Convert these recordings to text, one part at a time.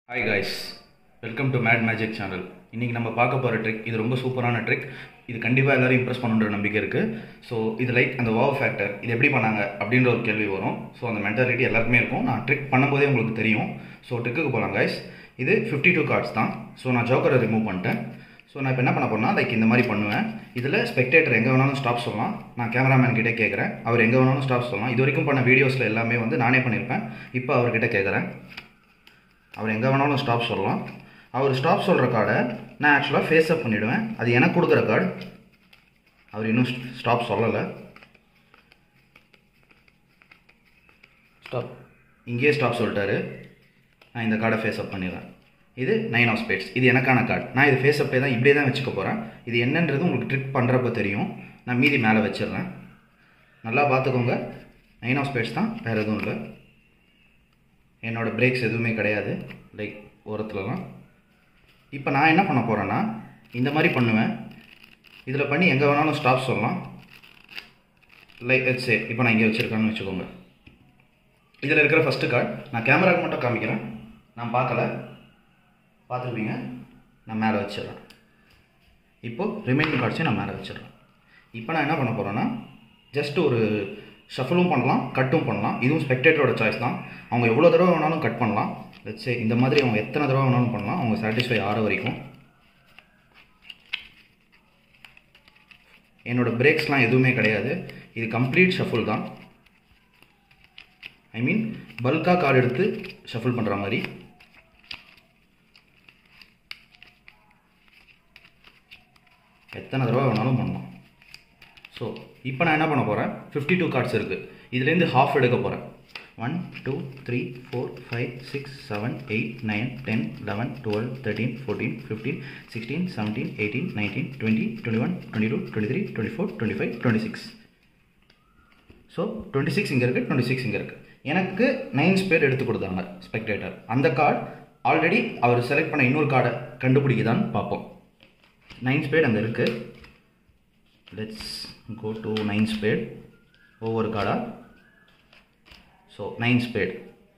hi guys welcome to Mad Magic channel இன்றைக்கி நம்ம பார்க்க போகிற ட்ரிக் இது ரொம்ப சூப்பரான ட்ரிக் இது கண்டிப்பாக எல்லோரும் இம்ப்ரெஸ் பண்ணுன்ற நம்பிக்கை இருக்குது ஸோ இது லைக் அந்த வாவ் ஃபேக்டர் இது எப்படி பண்ணாங்க அப்படின்ற ஒரு கேள்வி வரும் ஸோ அந்த மென்டாலிட்டி எல்லாருக்குமே இருக்கும் நான் ட்ரிக் பண்ணும்போதே உங்களுக்கு தெரியும் ஸோ ட்ரிக்குக்கு போகலாம் காய்ஸ் இது ஃபிஃப்டி டூ கார்ட்ஸ் தான் ஸோ நான் ஜோக்கரை ரிமூவ் பண்ணிட்டேன் ஸோ நான் இப்போ என்ன பண்ண போறேன்னா லைக் இந்த மாதிரி பண்ணுவேன் இதில் ஸ்பெக்டேட்டர் எங்கே வேணாலும் ஸ்டாப் சொல்லலாம் நான் கேமராமேன் கிட்டே கேட்குறேன் அவர் எங்கே வேணாலும் ஸ்டாப் சொல்லலாம் இது வரைக்கும் பண்ண வீடியோஸில் எல்லாமே வந்து நானே பண்ணியிருப்பேன் இப்போ அவர்கிட்ட கேட்குறேன் அவர் எங்கே வேணாலும் ஸ்டாப் சொல்லலாம் அவர் ஸ்டாப் சொல்கிற கார்டை நான் ஆக்சுவலாக ஃபேஸ் அப் பண்ணிவிடுவேன் அது எனக்கு கொடுக்குற கார்டு அவர் இன்னும் ஸ்டாப் சொல்லலை ஸ்டாப் இங்கேயே ஸ்டாப் சொல்லிட்டாரு நான் இந்த கார்டை ஃபேஸ் அப் பண்ணிடுறேன் இது நைன் ஆஃப் ஸ்பேட்ஸ் இது எனக்கான கார்டு நான் இது ஃபேஸ் அப்பே தான் இப்படியே தான் வச்சுக்க போகிறேன் இது என்னன்றது உங்களுக்கு ட்ரிக் பண்ணுறப்ப தெரியும் நான் மீதி மேலே வச்சிடுறேன் நல்லா பார்த்துக்கோங்க நைன் ஆஃப் ஸ்பேட்ஸ் தான் வேறு எதுவும் இல்லை என்னோடய பிரேக்ஸ் எதுவுமே கிடையாது லைக் ஓரத்துலலாம் இப்போ நான் என்ன பண்ண போகிறேன்னா இந்த மாதிரி பண்ணுவேன் இதில் பண்ணி எங்கே வேணாலும் ஸ்டாப் சொல்லலாம் லைக் சே இப்போ நான் இங்கே வச்சுருக்கேன்னு வச்சுக்கோங்க இதில் இருக்கிற ஃபஸ்ட்டு கார்டு நான் கேமராக்கு மட்டும் காமிக்கிறேன் நான் பார்க்கல பார்த்துருப்பீங்க நான் மேலே வச்சிடுறேன் இப்போது ரிமைனிங் கார்ட்ஸையும் நான் மேலே வச்சிடுறேன் இப்போ நான் என்ன பண்ண போகிறேன்னா ஜஸ்ட் ஒரு ஷஃபலும் பண்ணலாம் கட்டும் பண்ணலாம் இதுவும் ஸ்பெக்டேட்டரோட சாய்ஸ் தான் அவங்க எவ்வளோ தடவை வேணாலும் கட் பண்ணலாம் லட்சே இந்த மாதிரி அவங்க எத்தனை தடவை வேணாலும் பண்ணலாம் அவங்க சாட்டிஸ்ஃபை ஆகிற வரைக்கும் என்னோட பிரேக்ஸ்லாம் எதுவுமே கிடையாது இது கம்ப்ளீட் ஷஃபுல் தான் ஐ மீன் பல்காக கார்டு எடுத்து ஷஃபுல் பண்ணுற மாதிரி எத்தனை தடவை வேணாலும் பண்ணலாம் ஸோ இப்போ நான் என்ன பண்ண போகிறேன் ஃபிஃப்டி டூ கார்ட்ஸ் இருக்குது இதுலேருந்து ஹாஃப் எடுக்க போகிறேன் one two three four five six seven eight nine ten eleven twelve thirteen fourteen fifteen sixteen seventeen eighteen nineteen twenty twenty one twenty two twenty three twenty four twenty five twenty six so twenty six இங்கே இருக்குது twenty six இங்கே இருக்குது எனக்கு nine spare எடுத்து கொடுத்தாங்க spectator அந்த card already அவர் select பண்ண இன்னொரு கார்டை கண்டுபிடிக்குதான்னு பார்ப்போம் நைன் ஸ்பேட் அங்கே இருக்குது let's go to nine spade ஒவ்வொரு கார்டாக ஸோ நைன் ஸ்பேட்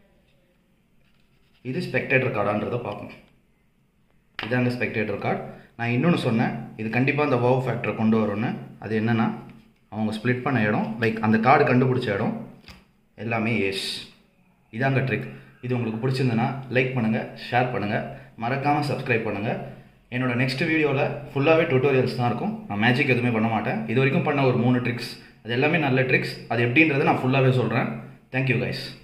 இது ஸ்பெக்டேட்டர் கார்டான்றதை பார்ப்போம் இதாங்க ஸ்பெக்டேட்டர் கார்டு நான் இன்னொன்று சொன்னேன் இது கண்டிப்பாக அந்த வவ் ஃபேக்டரை கொண்டு வரும்னு அது என்னென்னா அவங்க ஸ்ப்ளிட் பண்ண இடம் லைக் அந்த கார்டு கண்டுபிடிச்ச இடம் எல்லாமே ஏஸ் இதாங்க ட்ரிக் இது உங்களுக்கு பிடிச்சிருந்ததுன்னா லைக் பண்ணுங்கள் ஷேர் பண்ணுங்கள் மறக்காமல் சப்ஸ்கிரைப் பண்ணுங்கள் என்னோட நெக்ஸ்ட் வீடியோவில் ஃபுல்லாகவே டுட்டோரியல்ஸ் தான் இருக்கும் நான் மேஜிக் எதுவுமே பண்ண மாட்டேன் இது வரைக்கும் பண்ண ஒரு மூணு ட்ரிக்ஸ் அது எல்லாமே நல்ல ட்ரிக்ஸ் அது எப்படின்றத நான் ஃபுல்லாகவே சொல்கிறேன் தேங்க்யூ கைஸ்